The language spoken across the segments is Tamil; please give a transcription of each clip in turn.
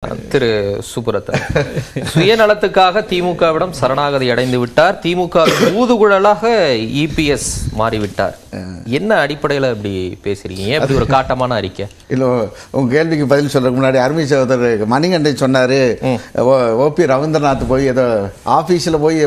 திரு சுப்புரத்தன் சுயநலத்துக்காக திமுகவிடம் சரணாகதி அடைந்து விட்டார் திமுக ஊதுகுழலாக இபிஎஸ் மாறிவிட்டார் என்ன அடிப்படையில இப்படி பேசுறீங்க ஏன் இப்படி ஒரு காட்டமான அறிக்கை இல்ல உங்க கேள்விக்கு பதில் சொல்றதுக்கு முன்னாடி அருமை சகோதரர் மணிகண்டன் சொன்னாரு ஓபி ரவீந்திரநாத் போய் ஏதோ ஆபீஸ்ல போய்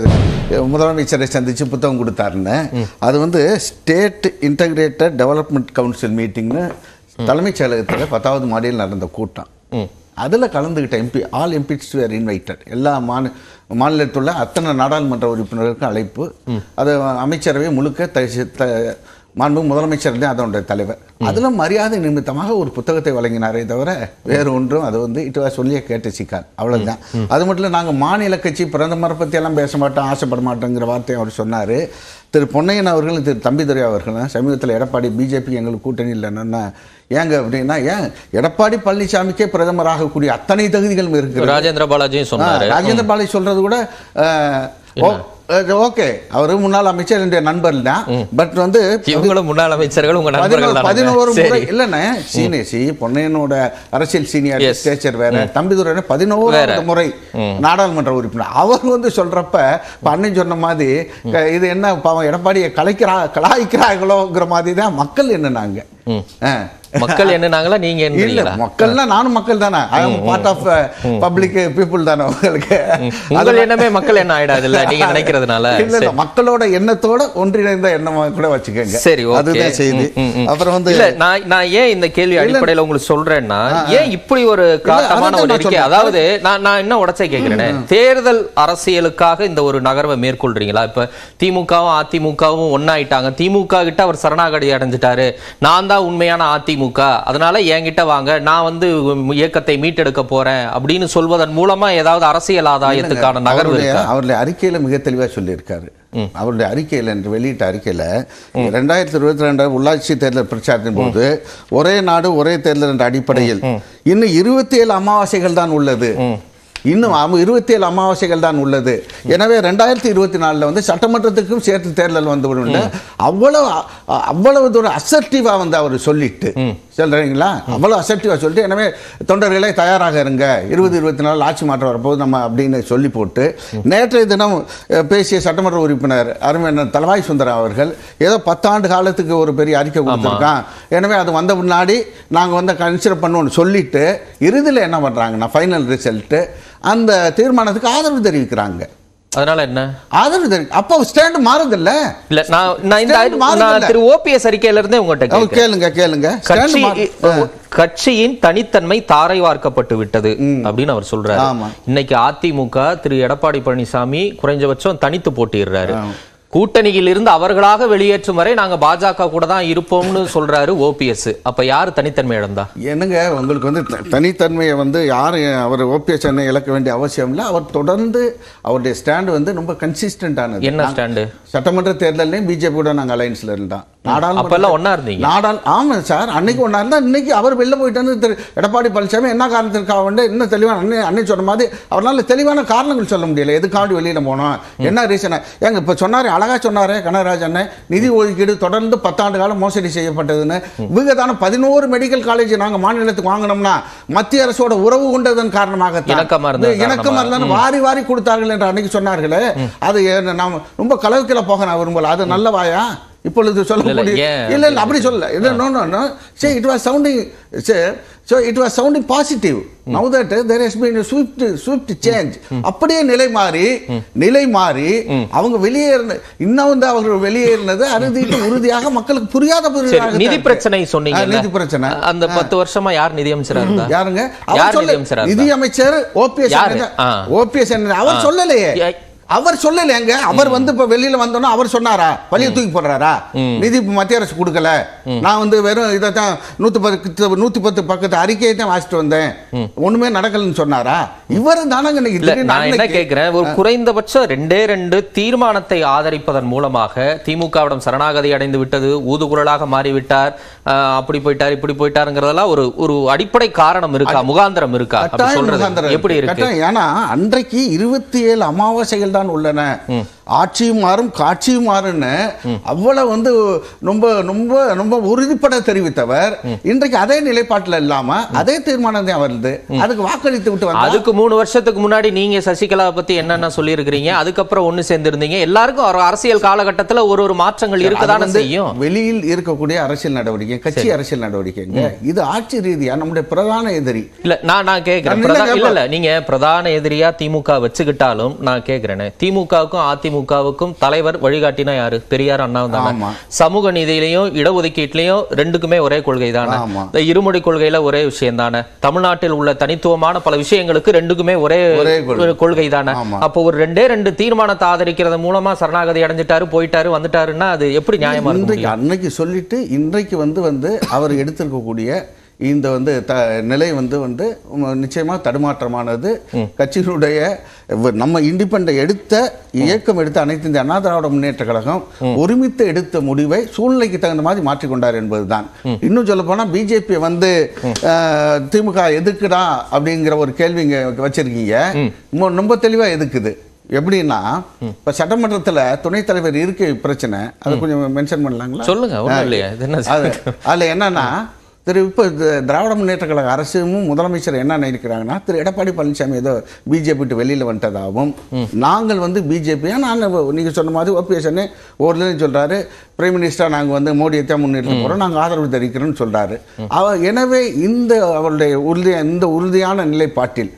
மு- முதலமைச்சரை சந்திச்சு புத்தகம் கொடுத்தாருன்னு அது வந்து ஸ்டேட் இன்டகிரேட்டட் டெவலப்மெண்ட் கவுன்சில் மீட்டிங்னு தலைமைச் செயலகத்தில் பத்தாவது மாடியில் நடந்த கூட்டம் அதுல கலந்துக்கிட்ட MP all MPs were invited எல்லா மாநில மாநிலத்தில் உள்ள அத்தனை நாடாளுமன்ற உறுப்பினர்களுக்கும் அழைப்பு அது அமைச்சரவை முழுக்க த- த- மாண்பு முதலமைச்சர் தான் அதனுடைய தலைவர் அதுல மரியாதை நிமித்தமாக ஒரு புத்தகத்தை வழங்கினாரே தவிர வேறு ஒன்றும் அது வந்து இட்டு சொல்லிய கேட்டு சிக்கால் அவ்வளவுதான் அது மட்டும் இல்லை நாங்கள் மாநில கட்சி பிரதமரை பத்தி எல்லாம் பேச மாட்டோம் ஆசைப்பட மாட்டோங்கிற வார்த்தையை அவர் சொன்னாரு திரு பொன்னையன் அவர்களும் திரு தம்பிதுரை அவர்களும் சமீபத்தில் எடப்பாடி பிஜேபி எங்களுக்கு கூட்டணி இல்லைன்னா ஏங்க அப்படின்னா ஏன் எடப்பாடி பழனிசாமிக்கே பிரதமராகக்கூடிய அத்தனை தகுதிகளும் இருக்கு ராஜேந்திர பாலாஜியும் சொன்னாரு ராஜேந்திர பாலை சொல்றது கூட அஹ், ஓ- அது ஓகே அவரு முன்னாள் அமைச்சர் என்னுடைய நண்பர் தான் பட் வந்து இவங்களும் முன்னாள் அமைச்சர்கள் உங்க பதினோரு நண்பர்கள் பதினோரு தானே? முறை சரி. இல்லைண்ணே சீனியர் சி பொன்னையனோட அரசியல் சீனியர் Yes. ஸ்டேச்சர் வேற தம்பிதுரை பதினோரு முறை நாடாளுமன்ற உறுப்பினர் அவர் வந்து சொல்றப்ப இப்ப அண்ணன் சொன்ன மாதிரி க- இது என்ன பாவம் எடப்பாடியை கலைக்கிறா கலாய்க்கிறாங்களோங்கிற மாதிரி தான் மக்கள் என்னன்னாங்க ஆ. மக்கள் என்னனாங்களா நீங்க இல்ல என்னீங்களா மக்கள்னா நானும் மக்கள் தானே I am part of public people தானே உங்களுக்கு உங்கள் எண்ணமே மக்கள் என்ன ஆயிடாது இல்ல நீங்க நினைக்கிறதுனால இல்ல இல்ல மக்களோட எண்ணத்தோட ஒன்றிணைந்த எண்ணமா கூட வச்சுக்கோங்க சரி ஓகே அதுதான் செய்தி அப்புறம் வந்து இல்ல நான் நான் ஏன் இந்த கேள்வி அடிப்படையில உங்களுக்கு சொல்றேன்னா ஏன் இப்படி ஒரு காட்டமான அதைத்தான் ஒரு நான் அறிக்கை சொல்றேன். அதாவது நான் நான் என்ன உடச்சே கேக்குறேன் தேர்தல் அரசியலுக்காக இந்த ஒரு நகர்வை மேற்கொள்றீங்களா இப்ப திமுகவும் அதிமுகவும் ஒன்னாயிட்டாங்க திமுக கிட்ட அவர் சரணாகதி அடைஞ்சிட்டாரு நான் தான் உண்மையான அதிமுக அதனால என்கிட்ட வாங்க நான் வந்து இயக்கத்தை மீட்டெடுக்க போறேன் அப்படின்னு சொல்வதன் மூலமா ஏதாவது அரசியல் ஆதாயத்துக்கான நகர்வு அவருடைய இருக்கா அவருடைய அறிக்கையில மிக தெளிவா சொல்லியிருக்காரு அவருடைய அறிக்கையில என்று வெளியிட்ட அறிக்கையில ரெண்டாயிரத்தி இருபத்தி ரெண்டு உள்ளாட்சி தேர்தல் பிரச்சாரத்தின் போது ஒரே நாடு ஒரே தேர்தல் என்ற அடிப்படையில் இன்னும் இருபத்தி ஏழு அமாவாசைகள் தான் உள்ளது இன்னும் அம- இருபத்தி ஏழு அமாவாசைகள் தான் உள்ளது எனவே ரெண்டாயிரத்தி இருபத்தி நாலுல வந்து சட்டமன்றத்துக்கும் சேர்த்து தேர்தல் வந்து விடும் அவ்வளவு அ- அவ்வளவு தூரம் அசர்டிவா வந்து அவர் சொல்லிட்டு சொல்றீங்களா அவ்வளவு அசர்டிவா சொல்லிட்டு எனவே தொண்டர்களே தயாராக இருங்க இருபது இருபத்தி நாலு ஆட்சி மாற்றம் வரப்போது நம்ம அப்படின்னு சொல்லி போட்டு நேற்றைய தினம் அஹ், பேசிய சட்டமன்ற உறுப்பினர் அருமையண்ணன் தலவாய் சுந்தரம் அவர்கள் ஏதோ பத்தாண்டு காலத்துக்கு ஒரு பெரிய அறிக்கை கொடுத்துருக்கான் எனவே அது வந்த முன்னாடி நாங்கள் வந்து கன்சிடர் பண்ணுவோம்னு சொல்லிட்டு இறுதியில் என்ன பண்ணுறாங்கன்னா ஃபைனல் ரிசல்ட்டு அந்த தீர்மானத்துக்கு ஆதரவு தெரிவிக்கிறாங்க அதனால என்ன ஆதரவு தெரிவி அப்போ ஸ்டாண்டு மாறுதில்ல இல்ல நான் நான் இந்த Stand மாறுதில்ல. நான் திரு ஓபிஎஸ் அறிக்கையில இருந்தே உங்கள்கிட்ட அவங்க கேட்கிறேன் கேளுங்க கேளுங்க கட்சி ஸ்டாண்டு மாறு- கட்சியின் தனித்தன்மை தாரை வார்க்கப்பட்டு விட்டது அப்படின்னு அவர் சொல்றாரு ஆமா. இன்னைக்கு அதிமுக திரு எடப்பாடி பழனிசாமி குறைஞ்சபட்சம் தனித்து போட்டியிடுறாரு கூட்டணியில் இருந்து அவர்களாக வெளியேற்றும் வரை நாங்க பாஜக கூட தான் இருப்போம்னு சொல்றாரு ஓபிஎஸ் அப்ப யாரு தனித்தன்மை இழந்தா என்னங்க உங்களுக்கு வந்து த- தனித்தன்மையை வந்து யாரும் அவர் ஓபிஎஸ் என்ன இழக்க வேண்டிய அவசியம் இல்லை அவர் தொடர்ந்து அவருடைய ஸ்டாண்ட் வந்து ரொம்ப கன்சிஸ்டன்டானது என்ன ஸ்டாண்டு சட்டமன்ற தேர்தலையும் பிஜேபி கூட நாங்கள் அலைன்ஸ்ல இருந்தோம் அப்ப எல்லாம் ஒண்ணா இருந்தீங்க நாடாள் ஆமா சார் அன்னைக்கு ஒன்றா இருந்தா இன்னைக்கு அவர் வெளில போயிட்டாரு திரு எடப்பாடி பழனிசாமி என்ன காரணத்திற்காக வந்து இன்னும் தெளிவான அன்னை அன்னை சொன்ன மாதிரி அவரால் தெளிவான காரணங்கள் சொல்ல முடியல எதுக்காண்டி வெளியில போனோம் என்ன ரீசன் ஏங்க இப்ப சொன்னாரு அழகா சொன்னாரு கனகராஜ் அண்ணன் நிதி ஒதுக்கீடு தொடர்ந்து பத்தாண்டு காலம் மோசடி செய்யப்பட்டதுன்னு இவங்க தானே பதினோரு மெடிக்கல் காலேஜ் நாங்க மாநிலத்துக்கு வாங்கினோம்னா மத்திய அரசோட உறவு கொண்டதன் காரணமாக இணக்கமா இருந்தது இணக்கமா இருந்தாலும் வாரி வாரி கொடுத்தார்கள் என்று அன்னைக்கு சொன்னார்களே அது ஏ- நாம் ரொம்ப கலவுக்கில போக நான் விரும்பல அது நல்ல வாயா இப்பொழுது இல்ல, சொல்லக்கூடிய ஏன் இல்ல இல்ல அப்படி சொல்லல இல்ல no no no say it was sounding so it was sounding positive now that there has been swift swift change அப்படியே நிலை மாறி நிலை மாறி அவங்க வெளியேறின இன்னும் வந்து அவர்கள் வெளியேறினது அறுதிட்டு உறுதியாக மக்களுக்கு புரியாத சரி புரியாத நிதி பிரச்சனை சொன்னீங்க நிதி பிரச்சனை அந்த பத்து வருஷமா யார் நிதி அமைச்சரா இருந்தா யாருங்க யார் அவர் சொல்ல நிதியமைச்சரா இருந்தா? நிதி அமைச்சர் ஓபிஎஸ் யாரு? ஆ. ஓபிஎஸ் அவர் ஆ. சொல்லலையே ஏ- அவர் சொல்லலையேங்க அவர் வந்து இப்ப வெளியில வந்தோன்னா அவர் சொன்னாரா வழிய தூக்கி போடுறாரா நிதி இப்ப மத்திய அரசு கொடுக்கல நான் வந்து வெறும் இதைத்தான் நூத்தி பத்து நூத்தி பத்து பக்கத்து அறிக்கையை தான் வாசிட்டு வந்தேன் ஒண்ணுமே நடக்கலன்னு சொன்னாரா இவர் தானங்க இன்னைக்கு இல்ல திடீர்னு நான் என்ன அன்னைக்கு- கேட்கிறேன் ஒரு குறைந்தபட்சம் ரெண்டே ரெண்டு தீர்மானத்தை ஆதரிப்பதன் மூலமாக திமுகவிடம் சரணாகதி அடைந்து விட்டது ஊதுகுரலாக மாறிவிட்டார் ஆஹ், அப்படி போயிட்டார் இப்படி போயிட்டாருங்கிறதெல்லாம் ஒரு ஒரு அடிப்படை காரணம் இருக்கா முகாந்திரம் இருக்கா அப்படி கட்டாயம் சொல்றது முகாந்திரம் எப்படி இருக்கு கட்டாயம். ஏன்னா அன்றைக்கு இருபத்தி ஏழு அமாவாசைகள் அரசியல் தான் உள்ளன ஆட்சியும் மாறும் காட்சியும் மாறுன்னு அவ்வளவு வந்து ரொம்ப ரொம்ப ரொம்ப உறுதிப்பட தெரிவித்தவர் இன்றைக்கு அதே நிலைப்பாட்டில் இல்லாம அதே தீர்மானம் தான் வருது அதுக்கு வாக்களித்து விட்டு வந்தா அதுக்கு மூணு வருஷத்துக்கு முன்னாடி நீங்க சசிகலாவை பத்தி என்னென்ன சொல்லியிருக்கிறீங்க அதுக்கப்புறம் ஒண்ணு சேர்ந்திருந்தீங்க எல்லாருக்கும் ஒரு அரசியல் காலகட்டத்துல ஒரு ஒரு மாற்றங்கள் இருக்கதானே அது வந்து செய்யும் வெளியில் இருக்கக்கூடிய அரசியல் நடவடிக்கை கட்சி அரசியல் நடவடிக்கைங்க இது ஆட்சி ரீதியா நம்முடைய பிரதான எதிரி இல்ல நான் நான் கேக்குறேன் நான் பிரதா- இல்ல, இல்ல இல்ல நீங்க பிரதான எதிரியா திமுக வச்சுக்கிட்டாலும் நான் கேக்குறேன் திமுகவுக்கும் அதிமுகவுக்கும் தலைவர் வழிகாட்டினா யாரு பெரியார் அண்ணா தானே ஆமா. சமூக நீதியிலையும் இடஒதுக்கீட்லயும் ரெண்டுக்குமே ஒரே கொள்கை தானே ஆமா. இந்த இருமொழி கொள்கையில ஒரே விஷயம் தானே தமிழ்நாட்டில் உள்ள தனித்துவமான பல விஷயங்களுக்கு ரெண்டுக்குமே ஒரே ஒரே கொள்கை. ஒரு கொள்கை தானே ஆமா. அப்போ ஒரு ரெண்டே ரெண்டு தீர்மானத்தை ஆதரிக்கிறது மூலமா சரணாகதி அடைஞ்சிட்டாரு போயிட்டாரு வந்துட்டாருன்னா அது எப்படி நியாயமா இருக்க இன்றைக்கு முடியும் அன்னைக்கு சொல்லிட்டு இன்றைக்கு வந்து வந்து அவர் எடுத்திருக்கக்கூடிய இந்த வந்து த நிலை வந்து வந்து உம், நிச்சயமா தடுமாற்றமானது கட்சியினுடைய வ- நம்ம இண்டிபெண்ட் எடுத்த இயக்கம் எடுத்த அனைத்து இந்திய அண்ணா திராவிட முன்னேற்ற கழகம் ஒருமித்து எடுத்த முடிவை சூழ்நிலைக்கு தகுந்த மாதிரி மாற்றிக்கொண்டார் என்பதுதான் இன்னும் சொல்ல போனா பிஜேபி வந்து அஹ், திமுக எதுக்குடா அப்படிங்கிற ஒரு கேள்வி இங்க வச்சிருக்கீங்க ரொம்ப- ரொம்ப தெளிவா எதுக்குது எப்படின்னா இப்ப சட்டமன்றத்துல துணைத் தலைவர் இருக்கை பிரச்சனை அதை கொஞ்சம் மென்ஷன் பண்ணலாங்களா சொல்லுங்க ஒண்ணும் இல்லையா இது என்ன அது அதுல என்னன்னா திரு இப்போ திராவிட முன்னேற்ற கழக அரசும் முதலமைச்சர் என்ன நினைக்கிறாங்கன்னா திரு எடப்பாடி பழனிசாமி ஏதோ பிஜேபி விட்டு வெளியில வந்துட்டதாகவும் நாங்கள் வந்து பிஜேபி நான் நீங்க சொன்ன மாதிரி ஓபிஎஸ் ஒரு சொல்றாரு பிரைம் மினிஸ்டர் நாங்க வந்து மோடியை தான் முன்னிறுத்த போறோம் நாங்க ஆதரவு தெரிவிக்கிறோம்னு சொல்றாரு அவ எனவே இந்த அவருடைய உறுதி இந்த உறுதியான நிலைப்பாட்டில்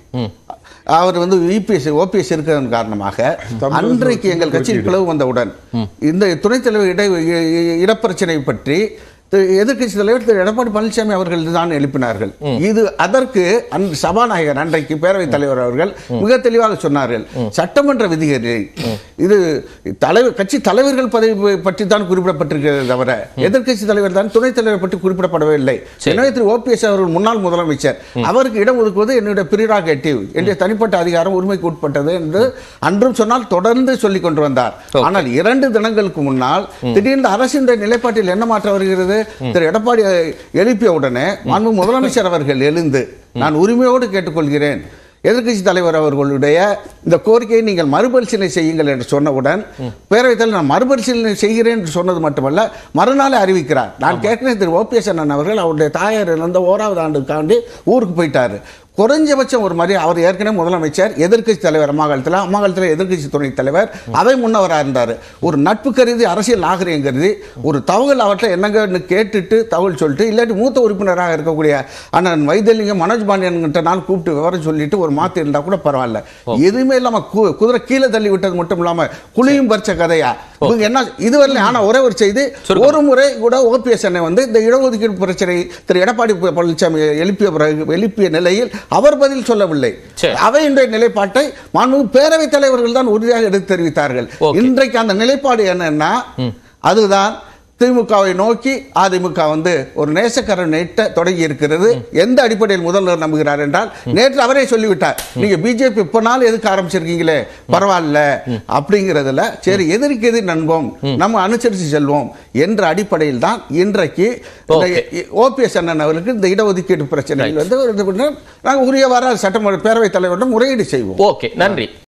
அவர் வந்து இபிஎஸ் ஓபிஎஸ் இருக்கிறதன் காரணமாக அன்றைக்கு எங்கள் கட்சியில் பிளவு வந்தவுடன் இந்த துணைத் தலைவர் இட இ- இ- இடப்பிரச்சனை பற்றி திரு எதிர்க்கட்சி தலைவர் திரு எடப்பாடி பழனிசாமி அவர்கள் தான் எழுப்பினார்கள் இது அதற்கு அன் சபாநாயகர் அன்றைக்கு பேரவைத் தலைவர் அவர்கள் மிக தெளிவாக சொன்னார்கள் சட்டமன்ற விதிகளில் இது தலைவர் கட்சி தலைவர்கள் பதவி பற்றி தான் குறிப்பிடப்பட்டிருக்கிறது தவிர எதிர்க்கட்சி தலைவர் தான் துணைத் தலைவர் பற்றி குறிப்பிடப்படவில்லை எனவே திரு ஓபிஎஸ் அவர்கள் முன்னாள் முதலமைச்சர் அவருக்கு இடம் ஒதுக்குவது என்னுடைய பிரிராகேட்டிவ் என்னுடைய தனிப்பட்ட அதிகாரம் உரிமைக்கு உட்பட்டது என்று அன்றும் சொன்னால் தொடர்ந்து சொல்லிக் கொண்டு வந்தார் ஆனால் இரண்டு தினங்களுக்கு முன்னால் திடீர்னு அரசின் நிலைப்பாட்டில் என்ன மாற்றம் வருகிறது திரு எடப்பாடி எழுப்பிய உடனே மாண்பு முதலமைச்சர் அவர்கள் எழுந்து நான் உரிமையோடு கேட்டுக்கொள்கிறேன் எதிர்க்கட்சி தலைவர் அவர்களுடைய இந்த கோரிக்கையை நீங்கள் மறுபரிசீலனை செய்யுங்கள் என்று சொன்னவுடன் பேரவைத் தலைவர் நான் மறுபரிசீலனை செய்கிறேன் என்று சொன்னது மட்டுமல்ல மறுநாளே அறிவிக்கிறார் நான் கேட்கிறேன் திரு ஓபிஎஸ் அண்ணன் அவர்கள் அவருடைய தாயார் இறந்த ஓராவது ஆண்டுக்காண்டி ஊருக்கு போயிட்டாரு குறைஞ்சபட்சம் ஒரு மாதிரி அவர் ஏற்கனவே முதலமைச்சர் எதிர்க்கட்சி தலைவர் அம்மா காலத்தில் அம்மா காலத்தில் எதிர்க்கட்சி துணைத் தலைவர் அவை முன்னவராக இருந்தார் ஒரு நட்பு கருதி அரசியல் நாகரிகம் கருதி ஒரு தகவல் அவற்றை என்னங்கன்னு கேட்டுட்டு தகவல் சொல்லிட்டு இல்லாட்டி மூத்த உறுப்பினராக இருக்கக்கூடிய அண்ணன் வைத்தியலிங்கம் மனோஜ் பாண்டியன்கிட்ட நான் கூப்பிட்டு விவரம் சொல்லிட்டு ஒரு மாத்து இருந்தா கூட பரவாயில்ல எதுவுமே இல்லாம கு- குதிரை கீழே தள்ளி விட்டது மட்டும் இல்லாம குழியும் பறிச்ச கதையா இவங்க என்ன இதுவரையிலும் ஆனா ஒரே ஒரு செய்தி ஒரு முறை கூட ஓபிஎஸ் அண்ணன் வந்து இந்த இடஒதுக்கீடு பிரச்சனை திரு எடப்பாடி பழனிசாமி எழுப்பிய பிறகு எழுப்பிய நிலையில் அவர் பதில் சொல்லவில்லை சரி. அவையினுடைய நிலைப்பாட்டை மாண்புமிகு பேரவைத் தலைவர்கள் தான் உறுதியாக எடுத்து தெரிவித்தார்கள் Okay. இன்றைக்கு அந்த நிலைப்பாடு என்னன்னா அதுதான் திமுகவை நோக்கி அதிமுக வந்து ஒரு நேசக்கரம் நீட்ட தொடங்கி இருக்கிறது எந்த அடிப்படையில் முதல்வர் நம்புகிறார் என்றால் நேற்று அவரே சொல்லிவிட்டார் நீங்க பிஜேபி இப்ப நாள் எதுக்கு ஆரம்பிச்சிருக்கீங்களே பரவாயில்ல அப்படிங்கிறதுல சரி எதிர்க்கு எதிர் நண்போம் நம்ம அனுசரித்து செல்வோம் என்ற அடிப்படையில் தான் இன்றைக்கு ஓபிஎஸ் அண்ணன் அவர்களுக்கு இந்த இடஒதுக்கீடு பிரச்சனையில் வந்து நாங்கள் உரியவாறு சட்டமன்ற பேரவைத் தலைவரிடம் முறையீடு செய்வோம் ஓகே நன்றி